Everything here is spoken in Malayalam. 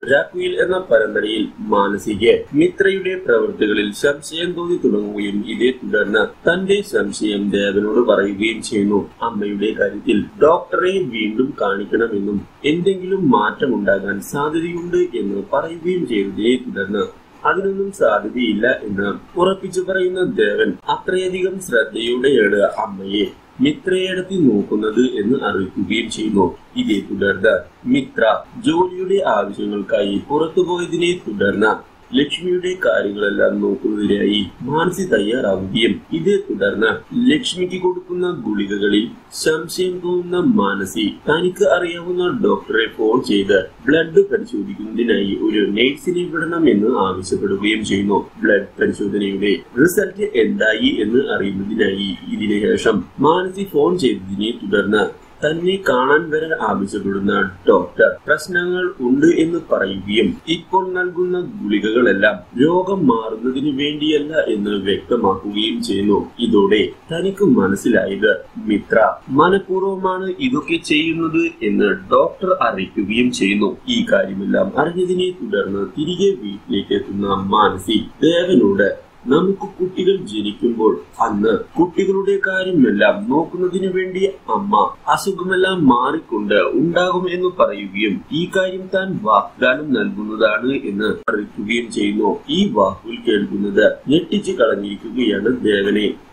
രാക്കുയിൽ എന്ന പരമ്പരയിൽ മാനസിക മിത്രയുടെ പ്രവൃത്തികളിൽ സംശയം തോന്നി തുടങ്ങുകയും ഇതേ തുടർന്ന് തന്റെ സംശയം ദേവനോട് പറയുകയും ചെയ്യുന്നു അമ്മയുടെ കാര്യത്തിൽ ഡോക്ടറെ വീണ്ടും കാണിക്കണമെന്നും എന്തെങ്കിലും മാറ്റമുണ്ടാകാൻ സാധ്യതയുണ്ട് എന്ന് പറയുകയും ചെയ്തതിനെ തുടർന്ന് അതിനൊന്നും സാധ്യതയില്ല എന്ന് ഉറപ്പിച്ചു പറയുന്ന ദേവൻ അത്രയധികം ശ്രദ്ധയോടെയാണ് അമ്മയെ മിത്രയെടുത്തി നോക്കുന്നത് എന്ന് അറിയിക്കുകയും ചെയ്യുന്നു ഇതേ തുടർന്ന് മിത്ര ജോലിയുടെ ആവശ്യങ്ങൾക്കായി പുറത്തുപോയതിനെ തുടർന്ന് ലക്ഷ്മിയുടെ കാര്യങ്ങളെല്ലാം നോക്കുന്നതിനായി മാനസി തയ്യാറാവുകയും ഇതേ തുടർന്ന് ലക്ഷ്മിക്ക് കൊടുക്കുന്ന ഗുളികകളിൽ സംശയം തോന്നുന്ന മാനസി തനിക്ക് അറിയാവുന്ന ഡോക്ടറെ ഫോൺ ചെയ്ത് ബ്ലഡ് പരിശോധിക്കുന്നതിനായി ഒരു നഴ്സിനെ വിടണമെന്ന് ആവശ്യപ്പെടുകയും ചെയ്യുന്നു ബ്ലഡ് പരിശോധനയുടെ റിസൾട്ട് എന്തായി എന്ന് അറിയുന്നതിനായി ഇതിനുശേഷം മാനസി ഫോൺ ചെയ്തതിനെ തുടർന്ന് തന്നെ കാണാൻ വരാൻ ആവശ്യപ്പെടുന്ന ഡോക്ടർ പ്രശ്നങ്ങൾ ഉണ്ട് എന്ന് പറയുകയും ഇപ്പോൾ നൽകുന്ന ഗുളികകളെല്ലാം രോഗം മാറുന്നതിന് വേണ്ടിയല്ല എന്ന് വ്യക്തമാക്കുകയും ചെയ്യുന്നു ഇതോടെ തനിക്ക് മനസ്സിലായത് മിത്ര മനഃപൂർവ്വമാണ് ഇതൊക്കെ ചെയ്യുന്നത് എന്ന് ഡോക്ടർ അറിയിക്കുകയും ചെയ്യുന്നു ഈ കാര്യമെല്ലാം അറിഞ്ഞതിനെ തുടർന്ന് തിരികെ വീട്ടിലേക്ക് എത്തുന്ന മാനസി ദേവനോട് നമുക്ക് കുട്ടികൾ ജനിക്കുമ്പോൾ അന്ന് കുട്ടികളുടെ കാര്യമെല്ലാം നോക്കുന്നതിനു വേണ്ടി അമ്മ അസുഖമെല്ലാം മാറിക്കൊണ്ട് ഉണ്ടാകും എന്ന് പറയുകയും ഈ കാര്യം താൻ വാഗ്ദാനം നൽകുന്നതാണ് എന്ന് അറിയിക്കുകയും ചെയ്യുന്നു ഈ വാക്കുകൾ കേൾക്കുന്നത് ഞെട്ടിച്ചു കളഞ്ഞിരിക്കുകയാണ് ദേവനെ